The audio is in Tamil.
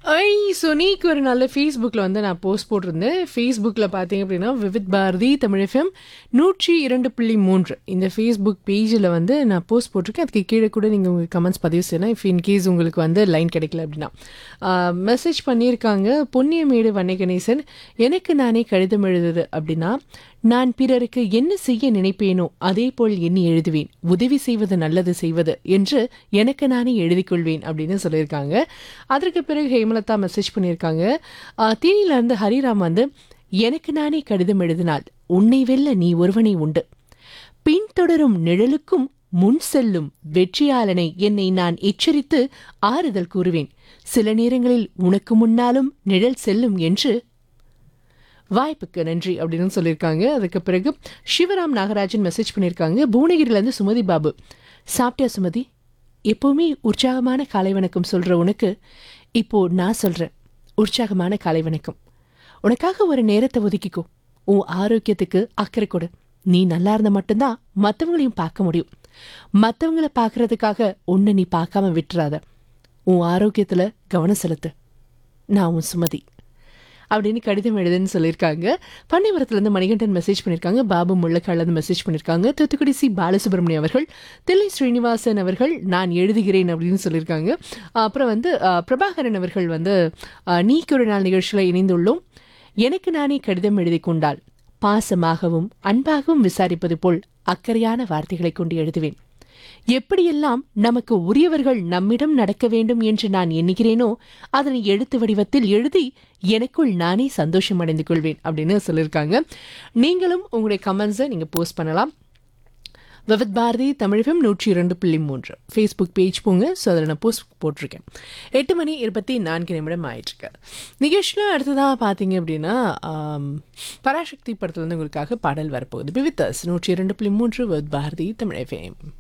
ஐ சொனிக்கு ஒரு நல்ல ஃபேஸ்புக்கில் வந்து நான் போஸ்ட் போட்டிருந்தேன் ஃபேஸ்புக்கில் பார்த்தீங்க அப்படின்னா விவித் பாரதி தமிழ் எஃப்எம் நூற்றி இரண்டு புள்ளி மூன்று இந்த ஃபேஸ்புக் பேஜில் வந்து நான் போஸ்ட் போட்டிருக்கேன் அதுக்கு கீழே கூட நீங்கள் உங்கள் கமெண்ட்ஸ் பதிவு செய்யலாம் இஃப் இன்கேஸ் உங்களுக்கு வந்து லைன் கிடைக்கல அப்படின்னா மெசேஜ் பண்ணியிருக்காங்க பொன்னியமேடு வன்னிகணேசன் எனக்கு நானே கடிதம் எழுதுது அப்படின்னா நான் பிறருக்கு என்ன செய்ய நினைப்பேனோ அதே போல் எண்ணி எழுதுவேன் உதவி செய்வது நல்லது செய்வது என்று எனக்கு நானே எழுதிக் கொள்வேன் அப்படின்னு சொல்லியிருக்காங்க அதற்கு பிறகு ஹேமலதா மெசேஜ் பண்ணியிருக்காங்க தீனில இருந்து ஹரிராம் வந்து எனக்கு நானே கடிதம் எழுதினால் உன்னை வெல்ல நீ ஒருவனை உண்டு பின்தொடரும் நிழலுக்கும் முன் செல்லும் வெற்றியாளனை என்னை நான் எச்சரித்து ஆறுதல் கூறுவேன் சில நேரங்களில் உனக்கு முன்னாலும் நிழல் செல்லும் என்று வாய்ப்புக்கு நன்றி அப்படின்னு சொல்லியிருக்காங்க அதுக்கு பிறகு சிவராம் நாகராஜன் மெசேஜ் பண்ணியிருக்காங்க புவனகிரிலேருந்து சுமதி பாபு சாப்பிட்டியா சுமதி எப்போவுமே உற்சாகமான காலை வணக்கம் சொல்கிற உனக்கு இப்போ நான் சொல்கிறேன் உற்சாகமான காலை வணக்கம் உனக்காக ஒரு நேரத்தை ஒதுக்கிக்கோ உன் ஆரோக்கியத்துக்கு அக்கறை கொடு நீ நல்லா இருந்தா மட்டும்தான் மற்றவங்களையும் பார்க்க முடியும் மற்றவங்கள பார்க்கறதுக்காக உன்னை நீ பார்க்காம விட்டுறாத உன் ஆரோக்கியத்தில் கவனம் செலுத்து நான் உன் சுமதி அப்படின்னு கடிதம் எழுதுன்னு சொல்லியிருக்காங்க பன்னிவரத்துலேருந்து மணிகண்டன் மெசேஜ் பண்ணியிருக்காங்க பாபு முள்ளக்காலேருந்து மெசேஜ் பண்ணியிருக்காங்க தூத்துக்குடி சி பாலசுப்ரமணியம் அவர்கள் தில்லை ஸ்ரீனிவாசன் அவர்கள் நான் எழுதுகிறேன் அப்படின்னு சொல்லியிருக்காங்க அப்புறம் வந்து அஹ், பிரபாகரன் அவர்கள் வந்து அஹ், நீக்கு ஒரு நாள் நிகழ்ச்சியில் இணைந்துள்ளோம் எனக்கு நானே கடிதம் எழுதி கொண்டால் பாசமாகவும் அன்பாகவும் விசாரிப்பது போல் அக்கறையான வார்த்தைகளை கொண்டு எழுதுவேன் எப்படியெல்லாம் நமக்கு உரியவர்கள் நம்மிடம் நடக்க வேண்டும் என்று நான் எண்ணுகிறேனோ அதனை எழுத்து வடிவத்தில் எழுதி எனக்குள் நானே சந்தோஷம் அடைந்து கொள்வேன் அப்படின்னு சொல்லியிருக்காங்க நீங்களும் உங்களுடைய கமெண்ட்ஸை நீங்கள் போஸ்ட் பண்ணலாம் விவத் பாரதி தமிழகம் நூற்றி இரண்டு புள்ளி மூன்று ஃபேஸ்புக் பேஜ் போங்க ஸோ அதில் நான் போஸ்ட் போட்டிருக்கேன் எட்டு மணி இருபத்தி நான்கு நிமிடம் ஆயிட்டிருக்கு நிகழ்ச்சியில் அடுத்ததாக பார்த்தீங்க அப்படின்னா ஆம், பராசக்தி படத்துலேருந்து உங்களுக்காக பாடல் வரப்போகுது பிவித்தஸ் நூற்றி இரண்டு புள்ளி மூன்று விவத் பாரதி தமிழ் எஃப்எம்